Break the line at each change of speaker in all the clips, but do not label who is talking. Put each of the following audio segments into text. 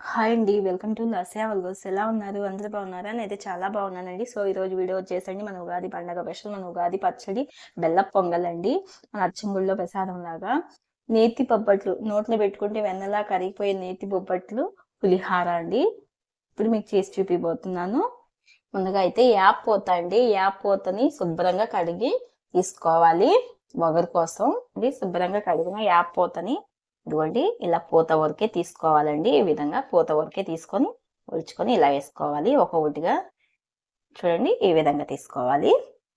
hi అండి welcome to లస్యా వల్గోస్ ఎలా ఉన్నారు అందరూ బాగున్నారా నేనైతే చాలా బాగున్నానండి సో ఈరోజు వీడియో వచ్చేసండి మన ఉగాది పండగ స్పెషల్ మన ఉగాది పచ్చడి బెల్ల పొంగల్ అండి మన అచ్చంగుళ్ళో ప్రసాదం లాగా నేతి బొబ్బట్లు నోట్లో పెట్టుకుంటే వెన్నలా కరిగిపోయే నేతి బొబ్బట్లు పులిహార అండి ఇప్పుడు మీకు చేసి చూపిపోతున్నాను ముందుగా అయితే యాప్ పోత అండి యాప్ పోతని శుభ్రంగా కడిగి తీసుకోవాలి వగరు కోసం ఇది శుభ్రంగా కడిగిన యాప్ పోతని ఇదిగోండి ఇలా పూత వరకే తీసుకోవాలండి ఈ విధంగా పూత వరకే తీసుకొని ఒలుచుకొని ఇలా వేసుకోవాలి ఒక్కొక్కటిగా చూడండి ఈ విధంగా తీసుకోవాలి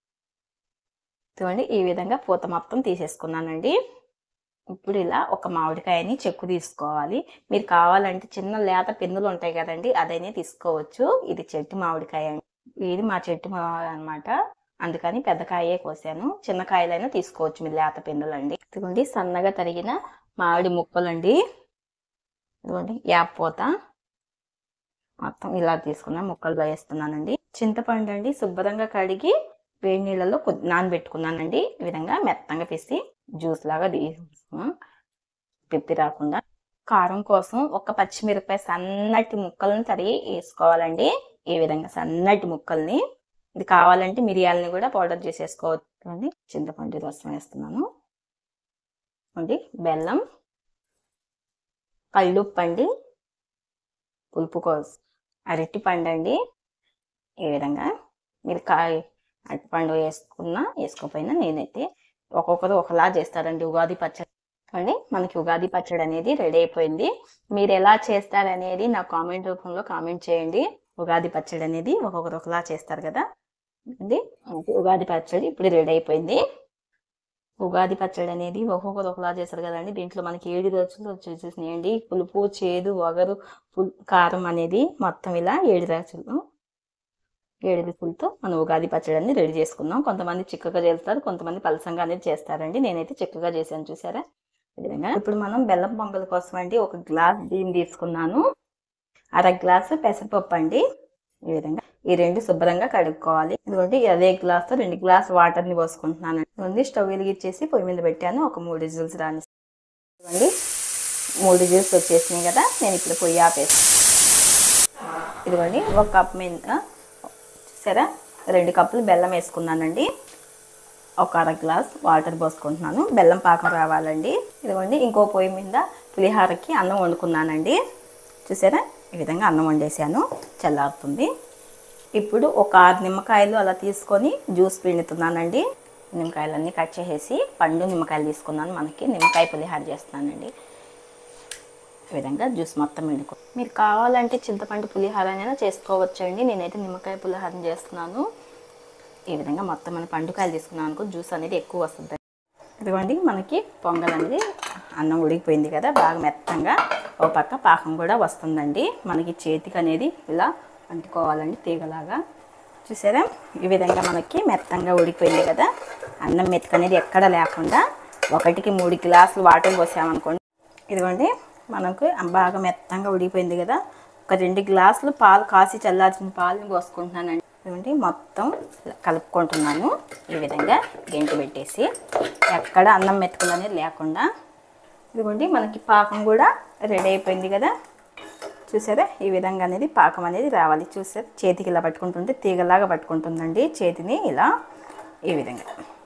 చూడండి ఈ విధంగా పూత మొత్తం తీసేసుకున్నానండి ఇప్పుడు ఇలా ఒక మామిడికాయని చెక్కు తీసుకోవాలి మీరు కావాలంటే చిన్న లేత పెన్నులు ఉంటాయి కదండి అదైనా తీసుకోవచ్చు ఇది చెట్టు మామిడికాయ అండి ఇది మా చెట్టు అనమాట అందుకని పెద్ద కాయే కోసాను చిన్న కాయలైనా తీసుకోవచ్చు మీరు లేత పెన్నులు అండి ఇదిగోండి సన్నగా తరిగిన మామిడి ముక్కలండి ఇదిగోండి యాపోత మొత్తం ఇలా తీసుకున్నా ముక్కలు వేస్తున్నానండి చింతపండు అండి శుభ్రంగా కడిగి వేడి నీళ్ళలో కొద్ది నానబెట్టుకున్నానండి ఈ విధంగా మెత్తంగా పిసి జ్యూస్ లాగా తీసుకున్నాం పిప్పి రాకుండా కారం కోసం ఒక పచ్చిమిరపకాయ సన్నటి ముక్కలను తరిగి వేసుకోవాలండి ఈ విధంగా సన్నటి ముక్కల్ని ఇది కావాలంటే మిరియాలని కూడా పౌడర్ చేసేసుకోవచ్చు అండి చింతపండు రసం వేస్తున్నాను అండి బెల్లం కళ్ళుప్పు అండి పులుపు కోసం అరటి పండు అండి ఈ విధంగా మీరు కాయ అరటిపండు వేసుకున్నా వేసుకోకపోయినా నేనైతే ఒక్కొక్కరు ఒకలా చేస్తారండి ఉగాది పచ్చడి అండి మనకి ఉగాది పచ్చడి అనేది రెడీ అయిపోయింది మీరు ఎలా చేస్తారనేది నా కామెంట్ రూపంలో కామెంట్ చేయండి ఉగాది పచ్చడి అనేది ఒక్కొక్కరు ఒకలా చేస్తారు కదా అండి ఉగాది పచ్చడి ఇప్పుడు రెడీ అయిపోయింది ఉగాది పచ్చడి అనేది ఒక్కొక్కరు ఒకలా చేస్తారు కదండి దీంట్లో మనకి ఏడు రోజులు వచ్చేసేసినాయండి పులుపు చేదు వగరు పుల్ కారం అనేది మొత్తం ఇలా ఏడు రోజులు ఏడు రుచులతో మనం ఉగాది పచ్చడి అనేది రెడీ చేసుకున్నాం కొంతమంది చిక్కగా చేస్తారు కొంతమంది పలసంగా అనేది చేస్తారండి నేనైతే చిక్కగా చేశాను చూసారా ఈ విధంగా ఇప్పుడు మనం బెల్లం పొంగల్ కోసం అండి ఒక గ్లాస్ బియ్యం తీసుకున్నాను అర గ్లాసు పెసరపప్పు అండి ఈ విధంగా ఈ రెండు శుభ్రంగా కడుక్కోవాలి ఇదిగోండి అదే గ్లాస్తో రెండు గ్లాస్ వాటర్ని పోసుకుంటున్నాను ఇదిగోండి స్టవ్ వెలిగించేసి పొయ్యి మీద పెట్టాను ఒక మూడు విజిల్స్ రాని ఇదిగోండి మూడు విజిల్స్ వచ్చేసినాయి కదా నేను ఇప్పుడు పొయ్యి ఆపేసి ఇదిగోండి ఒక కప్ మీద చూసారా రెండు కప్పులు బెల్లం వేసుకున్నానండి ఒక అర గ్లాస్ వాటర్ పోసుకుంటున్నాను బెల్లం పాకం రావాలండి ఇదిగోండి ఇంకో పొయ్యి మీద పులిహారకి అన్నం వండుకున్నానండి చూసారా ఈ విధంగా అన్నం వండేసాను చల్లారుతుంది ఇప్పుడు ఒక ఆరు నిమ్మకాయలు అలా తీసుకొని జ్యూస్ పిండుతున్నానండి నిమ్మకాయలన్నీ కట్ చేసేసి పండు నిమ్మకాయలు తీసుకున్నాను మనకి నిమ్మకాయ పులిహార చేస్తున్నానండి ఈ విధంగా జ్యూస్ మొత్తం పిండుకో మీరు కావాలంటే చింతపండు పులిహార అయినా చేసుకోవచ్చండి నేనైతే నిమ్మకాయ పులిహార చేస్తున్నాను ఈ విధంగా మొత్తం మన పండుకాయలు తీసుకున్నాను అనుకో జ్యూస్ అనేది ఎక్కువ వస్తుంది ఇదిగోండి మనకి పొంగల్ అనేది అన్నం ఉడికిపోయింది కదా బాగా మెత్తంగా ఓ పక్క పాకం కూడా వస్తుందండి మనకి చేతికి అనేది ఇలా అంటుకోవాలండి తీగలాగా చూసారా ఈ విధంగా మనకి మెత్తంగా ఉడికిపోయింది కదా అన్నం మెతుకు అనేది ఎక్కడ లేకుండా ఒకటికి మూడు గ్లాసులు వాటర్ పోసామనుకోండి ఇదిగోండి మనకు బాగా మెత్తంగా ఉడికిపోయింది కదా ఒక రెండు గ్లాసులు పాలు కాసి చల్లార్చిన పాలని పోసుకుంటున్నానండి ఇదిగోండి మొత్తం కలుపుకుంటున్నాను ఈ విధంగా గెంటి పెట్టేసి ఎక్కడ అన్నం మెతుకులు అనేది లేకుండా ఇదిగోండి మనకి పాకం కూడా రెడీ అయిపోయింది కదా చూసారా ఈ విధంగా అనేది పాకం అనేది రావాలి చూసారా చేతికి ఇలా పట్టుకుంటుంటే తీగలాగా పట్టుకుంటుందండి చేతిని ఇలా ఈ విధంగా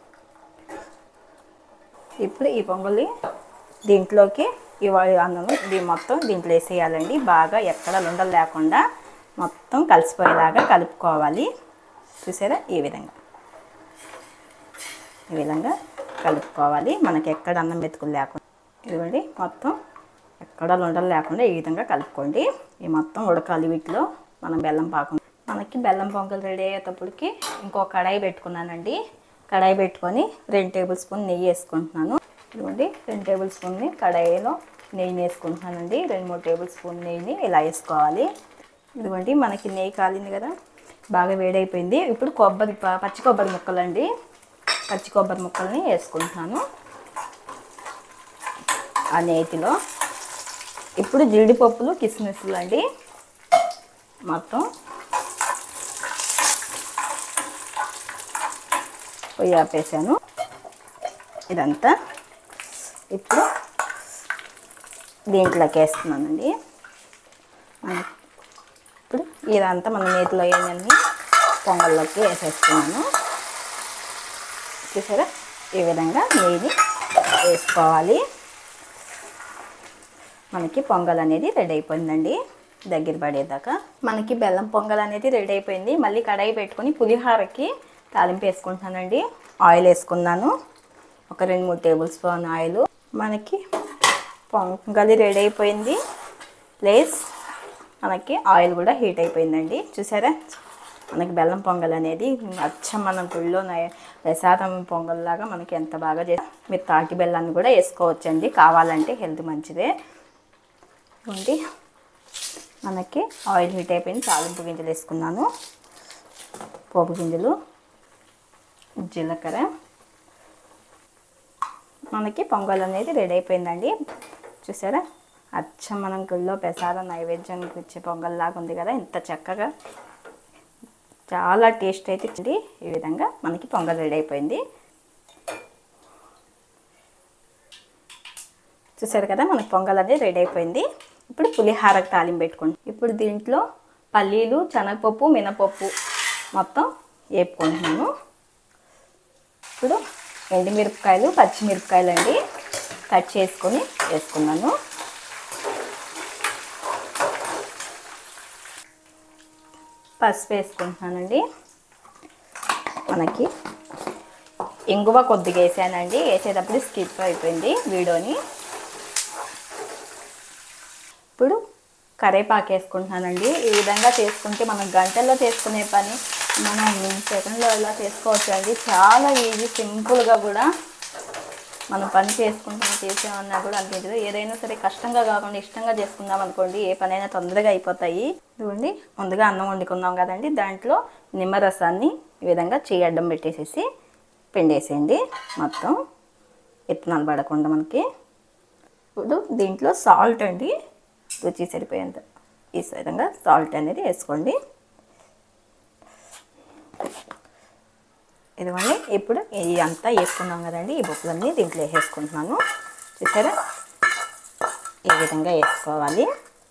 ఇప్పుడు ఈ పొంగలి దీంట్లోకి ఈ అన్నం దీని మొత్తం దీంట్లో వేసేయాలండి బాగా ఎక్కడ ఉండలు లేకుండా మొత్తం కలిసిపోయేలాగా కలుపుకోవాలి చూసారా ఈ విధంగా ఈ విధంగా కలుపుకోవాలి మనకి ఎక్కడ అన్నం మెతుకులు లేకుండా ఇదిగోండి మొత్తం ఎక్కడ ఉండలు లేకుండా ఈ విధంగా కలుపుకోండి ఈ మొత్తం ఉడకాలి వీటిలో మనం బెల్లం పాకం మనకి బెల్లం పొంగల్ రెడీ అయ్యేటప్పటికి ఇంకో కడాయి పెట్టుకున్నానండి కడాయి పెట్టుకొని రెండు టేబుల్ స్పూన్ నెయ్యి వేసుకుంటున్నాను ఇదిగోండి రెండు టేబుల్ స్పూన్ని కడాయిలో నెయ్యి వేసుకుంటున్నానండి రెండు మూడు టేబుల్ స్పూన్ నెయ్యిని ఇలా వేసుకోవాలి ఇదిగోండి మనకి నెయ్యి కాలింది కదా బాగా వేడైపోయింది ఇప్పుడు కొబ్బరి ప- పచ్చి కొబ్బరి ముక్కలండి పచ్చి కొబ్బరి ముక్కల్ని వేసుకుంటున్నాను ఆ నేతిలో ఇప్పుడు జీడిపప్పులు కిస్మిస్లు అండి మొత్తం పొయ్యి ఆపేసాను ఇదంతా ఇప్పుడు దీంట్లోకి వేస్తున్నానండి మన- ఇప్పుడు ఇదంతా మన నేతిలో వేయని పొంగల్లోకి వేసేస్తున్నాను చూసారా ఈ విధంగా నెయ్యి వేసుకోవాలి మనకి పొంగల్ అనేది రెడీ అయిపోయిందండి దగ్గర పడేదాకా మనకి బెల్లం పొంగల్ అనేది రెడీ అయిపోయింది మళ్ళీ కడాయి పెట్టుకొని పులిహోరకి తాలింపు వేసుకుంటున్నానండి ఆయిల్ వేసుకున్నాను ఒక రెండు మూడు టేబుల్ స్పూన్ ఆయిల్ మనకి పొంగలి రెడీ అయిపోయింది ప్లస్ మనకి ఆయిల్ కూడా హీట్ అయిపోయిందండి చూసారా మనకి బెల్లం పొంగల్ అనేది అచ్చం మన గుళ్ళో నయ- ప్రసాదం పొంగల్ లాగా మనకి ఎంత బాగా చేసి మీరు తాటి బెల్లాన్ని కూడా వేసుకోవచ్చండి కావాలంటే హెల్త్ మంచిదే ఉంది మనకి ఆయిల్ హీట్ అయిపోయింది తాలింపు గింజలు వేసుకున్నాను పోపు గింజలు జీలకర్ర మనకి పొంగల్ అనేది రెడీ అయిపోయిందండి చూసారా అచ్చం మనం గుళ్ళో ప్రసాదం నైవేద్యానికి వచ్చే పొంగల్ లాగా ఉంది కదా ఇంత చక్కగా చాలా టేస్ట్ అయితే ఇచ్చింది ఈ విధంగా మనకి పొంగల్ రెడీ అయిపోయింది చూసారు కదా మనకి పొంగల్ అనేది రెడీ అయిపోయింది ఇప్పుడు పులిహారకు తాలింపు పెట్టుకోండి ఇప్పుడు దీంట్లో పల్లీలు శనగపప్పు మినపప్పు మొత్తం వేపుకుంటున్నాను ఇప్పుడు ఎండుమిరపకాయలు పచ్చిమిరపకాయలు అండి కట్ చేసుకొని వేసుకున్నాను పసుపు వేసుకుంటున్నానండి మనకి ఇంగువ కొద్దిగా వేసానండి వేసేటప్పుడు స్కిప్ అయిపోయింది వీడియోని ఇప్పుడు కరేపాకు వేసుకుంటున్నానండి ఈ విధంగా చేసుకుంటే మనం గంటల్లో చేసుకునే పని మనం సెకండ్లో ఇలా చేసుకోవచ్చు అండి చాలా ఈజీ సింపుల్గా కూడా మనం పని చేసుకుంటాం చేసామన్నా కూడా అనిపించదు ఏదైనా సరే కష్టంగా కాకుండా ఇష్టంగా చేసుకుందాం అనుకోండి ఏ పనైనా తొందరగా అయిపోతాయి ఇదిగోండి ముందుగా అన్నం వండుకున్నాం కదండి దాంట్లో నిమ్మరసాన్ని ఈ విధంగా చేయి అడ్డం పెట్టేసేసి పిండేసేయండి మొత్తం ఇత్తనాలు పడకుండా మనకి ఇప్పుడు దీంట్లో సాల్ట్ అండి రుచి సరిపోయేంత ఈ విధంగా సాల్ట్ అనేది వేసుకోండి ఇదిగోండి ఇప్పుడు ఇది అంతా వేసుకున్నాం కదండి ఈ బొప్పులన్నీ దీంట్లో వేసేసుకుంటున్నాను చూసారా ఈ విధంగా వేసుకోవాలి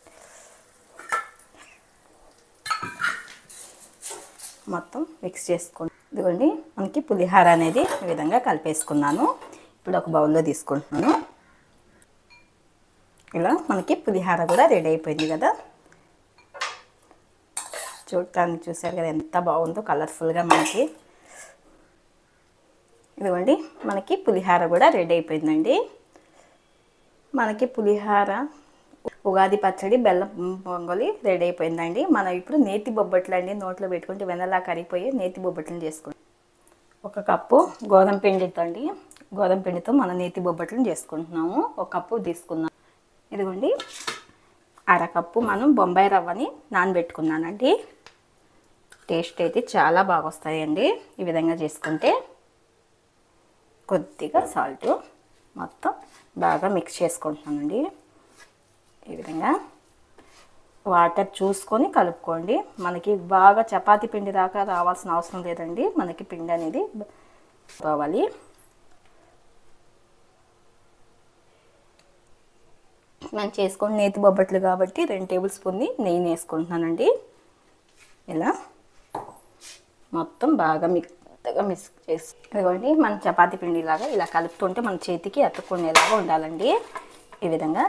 మొత్తం మిక్స్ చేసుకోండి ఇదిగోండి మనకి పులిహార అనేది ఈ విధంగా కలిపేసుకున్నాను ఇప్పుడు ఒక బౌల్లో తీసుకుంటున్నాను ఇలా మనకి పులిహార కూడా రెడీ అయిపోయింది కదా చూడటానికి చూసారు కదా ఎంత బాగుందో కలర్ఫుల్గా మనకి ఇదిగోండి మనకి పులిహార కూడా రెడీ అయిపోయిందండి మనకి పులిహార ఉగాది పచ్చడి బెల్లం పొంగలి రెడీ అయిపోయిందండి మనం ఇప్పుడు నేతి బొబ్బట్లు అండి నోట్లో పెట్టుకుంటే వెనలా కరిగిపోయి నేతి బొబ్బట్లు చేసుకుంటాం ఒక కప్పు గోధుమ పిండితో అండి గోధుమ పిండితో మనం నేతి బొబ్బట్లను చేసుకుంటున్నాము ఒక కప్పు తీసుకున్నాం ఇదిగోండి అరకప్పు మనం బొంబాయి రవ్వని నానబెట్టుకున్నానండి టేస్ట్ అయితే చాలా బాగా వస్తాయండి ఈ విధంగా చేసుకుంటే కొద్దిగా సాల్ట్ మొత్తం బాగా మిక్స్ చేసుకుంటున్నానండి ఈ విధంగా వాటర్ చూసుకొని కలుపుకోండి మనకి బాగా చపాతీ పిండి దాకా రావాల్సిన అవసరం లేదండి మనకి పిండి అనేది రావాలి నేను చేసుకొని నేతి బొబ్బట్లు కాబట్టి రెండు టేబుల్ స్పూన్ని నెయ్యి వేసుకుంటున్నానండి ఇలా మొత్తం బాగా మెత్తగా మిక్స్ చేసి ఇదిగోండి మన చపాతీ పిండిలాగా ఇలా కలుపుతుంటే మన చేతికి అతుక్కునేలాగా ఉండాలండి ఈ విధంగా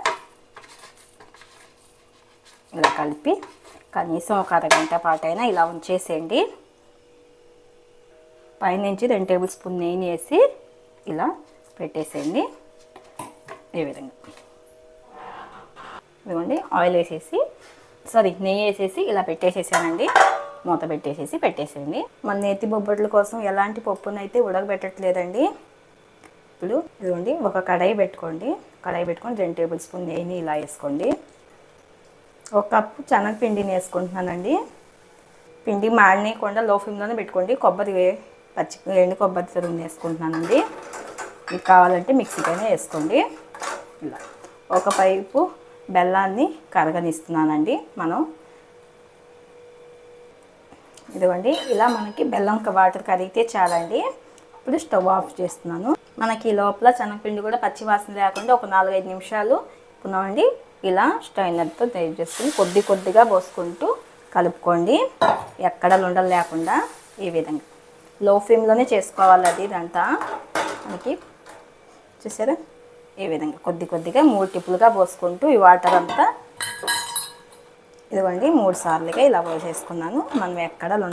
ఇలా కలిపి కనీసం ఒక అరగంట పాటైనా ఇలా ఉంచేసేయండి పైనుంచి రెండు టేబుల్ స్పూన్ నెయ్యి వేసి ఇలా పెట్టేసేయండి ఈ విధంగా ఇదిగోండి ఆయిల్ వేసేసి సారీ నెయ్యి వేసేసి ఇలా పెట్టేసేసానండి మూత పెట్టేసేసి పెట్టేసేయండి మన నేతి బొబ్బట్ల కోసం ఎలాంటి పప్పునైతే ఉడకబెట్టట్లేదండి ఇప్పుడు ఇదిగోండి ఒక కడాయి పెట్టుకోండి కడాయి పెట్టుకొని రెండు టేబుల్ స్పూన్ నెయ్యిని ఇలా వేసుకోండి ఒక కప్పు శనగపిండిని వేసుకుంటున్నానండి పిండి మాడనీయకుండా లో ఫ్లేమ్లోనే పెట్టుకోండి కొబ్బరి వే- పచ్చి ఎండు కొబ్బరి తురుము వేసుకుంటున్నానండి మీకు కావాలంటే మిక్సీకైనా వేసుకోండి ఇలా ఒక పైపు బెల్లాన్ని కరగనిస్తున్నానండి మనం ఇదిగోండి ఇలా మనకి బెల్లం వాటర్ కరిగితే చాలండి ఇప్పుడు స్టవ్ ఆఫ్ చేస్తున్నాను మనకి ఈ లోపల శనగపిండి కూడా పచ్చి వాసన లేకుండా ఒక నాలుగైదు నిమిషాలు పునవండి ఇలా స్టైనర్తో తయారు చేసుకుని కొద్ది కొద్దిగా పోసుకుంటూ కలుపుకోండి ఎక్కడ ఉండలు లేకుండా ఈ విధంగా లో ఫ్లేమ్లోనే చేసుకోవాలి అది ఇదంతా మనకి చూసారా ఈ విధంగా కొద్ది కొద్దిగా మూడు టిప్పులుగా పోసుకుంటూ ఈ వాటర్ అంతా ఇదిగోండి మూడు సార్లుగా ఇలా పోసేసుకున్నాను మనం ఎక్కడ లు-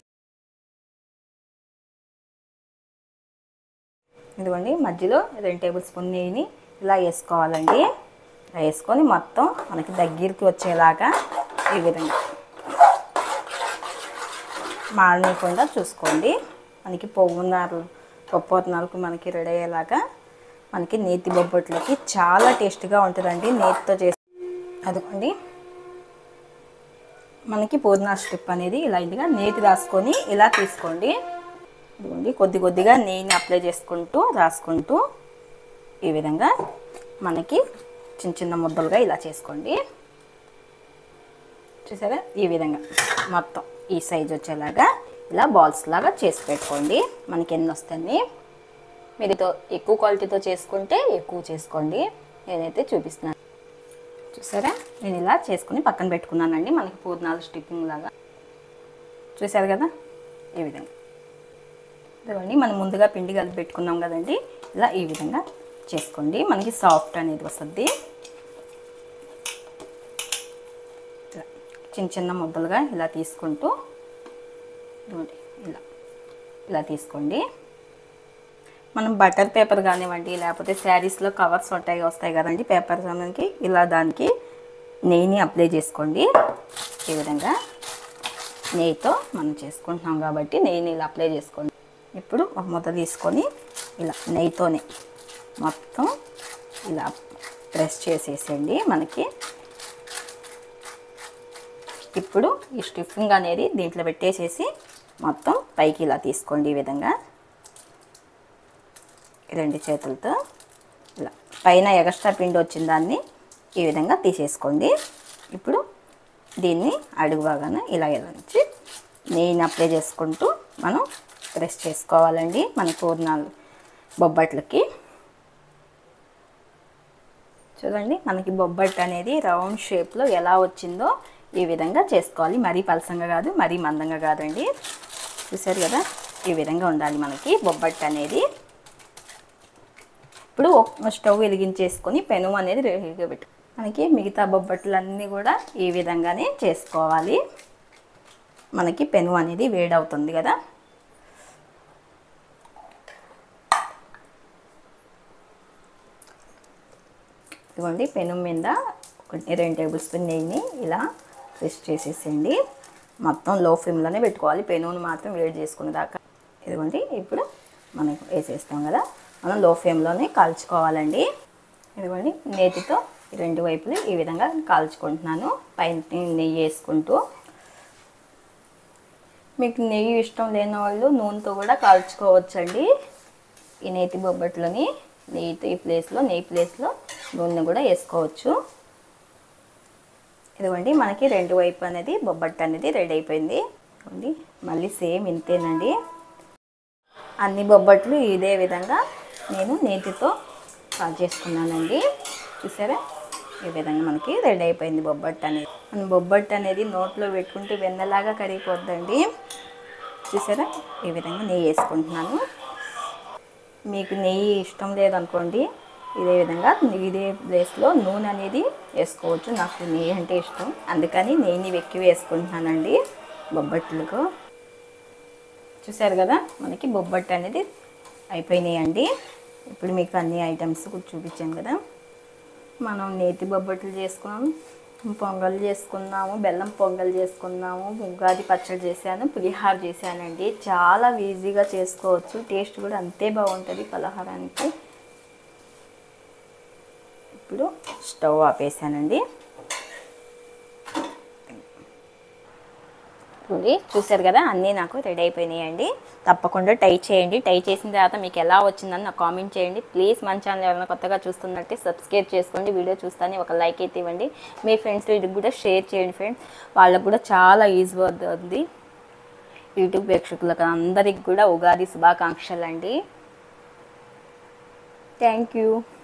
ఇదిగోండి మధ్యలో రెండు టేబుల్ స్పూన్ నెయ్యిని ఇలా వేసుకోవాలండి ఇలా వేసుకొని మొత్తం మనకి దగ్గరికి వచ్చేలాగా ఈ విధంగా మాడనీయకుండా చూసుకోండి మనకి పొవ్వున్నారు పప్పునాలకు మనకి రెడీ అయ్యేలాగా మనకి నేతి బొబ్బట్లకి చాలా టేస్ట్గా ఉంటుందండి నేతితో చేసి అదిగోండి మనకి పుదీనా స్ట్రిప్ అనేది ఇలా ఇదిగా నేతి రాసుకొని ఇలా తీసుకోండి ఇదిగోండి కొద్ది కొద్దిగా నెయ్యిని అప్లై చేసుకుంటూ రాసుకుంటూ ఈ విధంగా మనకి చిన్న చిన్న ముద్దలుగా ఇలా చేసుకోండి చూసారా ఈ విధంగా మొత్తం ఈ సైజ్ వచ్చేలాగా ఇలా బాల్స్ లాగా చేసి పెట్టుకోండి మనకి ఎన్ని వస్తాయి మీరు ఇతో ఎక్కువ క్వాలిటీతో చేసుకుంటే ఎక్కువ చేసుకోండి నేనైతే చూపిస్తున్నాను చూసారా నేను ఇలా చేసుకుని పక్కన పెట్టుకున్నానండి మనకి పూర్ణాలు స్టిప్పింగ్ లాగా చూసారు కదా ఈ విధంగా ఇదిగోండి మనం ముందుగా పిండి కలిపి పెట్టుకున్నాం కదండి ఇలా ఈ విధంగా చేసుకోండి మనకి సాఫ్ట్ అనేది వస్తుంది ఇలా చిన్న చిన్న ముద్దలుగా ఇలా తీసుకుంటూ ఇదిగోండి ఇలా ఇలా తీసుకోండి మనం బటర్ పేపర్ కానివ్వండి లేకపోతే శారీస్లో కవర్స్ ఉంటాయి వస్తాయి కదండి పేపర్ మనకి ఇలా దానికి నెయ్యిని అప్లై చేసుకోండి ఈ విధంగా నెయ్యితో మనం చేసుకుంటున్నాం కాబట్టి నెయ్యిని ఇలా అప్లై చేసుకోండి ఇప్పుడు ఒక ముద్ద తీసుకొని ఇలా నెయ్యితోనే మొత్తం ఇలా ప్రెస్ చేసేసేయండి మనకి ఇప్పుడు ఈ స్టిఫింగ్ అనేది దీంట్లో పెట్టేసేసి మొత్తం పైకి ఇలా తీసుకోండి ఈ విధంగా రెండు చేతులతో ఇలా పైన ఎగస్ట్రా పిండి వచ్చిన దాన్ని ఈ విధంగా తీసేసుకోండి ఇప్పుడు దీన్ని అడుగు భాగాన ఇలా ఇలా నుంచి నెయ్యిని అప్లై చేసుకుంటూ మనం ప్రెస్ చేసుకోవాలండి మన పూర్ణాలు బొబ్బట్లకి చూడండి మనకి బొబ్బట్టు అనేది రౌండ్ షేప్లో ఎలా వచ్చిందో ఈ విధంగా చేసుకోవాలి మరీ పలసంగా కాదు మరీ మందంగా కాదండి చూసారు కదా ఈ విధంగా ఉండాలి మనకి బొబ్బట్టు అనేది ఇప్పుడు ఒక స్టవ్ వెలిగించేసుకొని పెనం అనేది రెడీగా పెట్టు మనకి మిగతా బొబ్బట్లన్నీ కూడా ఈ విధంగానే చేసుకోవాలి మనకి పెను అనేది వేడవుతుంది కదా ఇదిగోండి పెను మీద ఒకటి రెండు టేబుల్ స్పూన్ నెయ్యిని ఇలా రెస్ట్ చేసేసేయండి మొత్తం లో ఫ్లేమ్లోనే పెట్టుకోవాలి పెనుని మాత్రం వేడి చేసుకునే దాకా ఇదిగోండి ఇప్పుడు మనం వేసేస్తాం కదా మనం లో ఫ్లేమ్లోనే కాల్చుకోవాలండి ఇదిగోండి నేతితో ఈ రెండు వైపులు ఈ విధంగా కాల్చుకుంటున్నాను పైన నెయ్యి వేసుకుంటూ మీకు నెయ్యి ఇష్టం లేని వాళ్ళు నూనెతో కూడా కాల్చుకోవచ్చండి ఈ నేతి బొబ్బట్లని నెయ్యితో ఈ ప్లేస్లో నెయ్యి ప్లేస్లో నూనె కూడా వేసుకోవచ్చు ఇదిగోండి మనకి రెండు వైపు అనేది బొబ్బట్టు అనేది రెడీ అయిపోయింది ఇదిగోండి మళ్ళీ సేమ్ ఇంతేనండి అన్ని బొబ్బట్లు ఇదే విధంగా నేను నేతితో కాల్ చేసుకున్నానండి చూసారా ఈ విధంగా మనకి రెడీ అయిపోయింది బొబ్బట్టు అనేది మన బొబ్బట్టు అనేది నోట్లో పెట్టుకుంటే వెన్నలాగా కరిగిపోద్దండి చూసారా ఈ విధంగా నెయ్యి వేసుకుంటున్నాను మీకు నెయ్యి ఇష్టం లేదనుకోండి ఇదే విధంగా ఇదే ప్లేస్లో నూనె అనేది వేసుకోవచ్చు నాకు నెయ్యి అంటే ఇష్టం అందుకని నెయ్యిని ఎక్కువ వేసుకుంటున్నానండి బొబ్బట్లకు చూసారు కదా మనకి బొబ్బట్టు అనేది అయిపోయినాయండి ఇప్పుడు మీకు అన్ని ఐటమ్స్ కూడా చూపించాను కదా మనం నేతి బొబ్బట్లు చేసుకున్నాము పొంగల్ చేసుకున్నాము బెల్లం పొంగల్ చేసుకున్నాము ఉగాది పచ్చడి చేశాను పులిహార చేశానండి చాలా ఈజీగా చేసుకోవచ్చు టేస్ట్ కూడా అంతే బాగుంటుంది పలహారానికి ఇప్పుడు స్టవ్ ఆపేసానండి ఉంది చూసారు కదా అన్నీ నాకు రెడీ అయిపోయినాయండి తప్పకుండా టై చేయండి టై చేసిన తర్వాత మీకు ఎలా వచ్చిందని నాకు కామెంట్ చేయండి ప్లీజ్ మన ఛానల్ ఎవరైనా కొత్తగా చూస్తున్నట్టే సబ్స్క్రైబ్ చేసుకోండి వీడియో చూస్తానే ఒక లైక్ అయితే ఇవ్వండి మీ ఫ్రెండ్స్ వీడికి కూడా షేర్ చేయండి ఫ్రెండ్స్ వాళ్ళకు కూడా చాలా ఈజీ అవుతుంది యూట్యూబ్ ప్రేక్షకులకు అందరికి కూడా ఉగాది శుభాకాంక్షలు అండి థ్యాంక్ యూ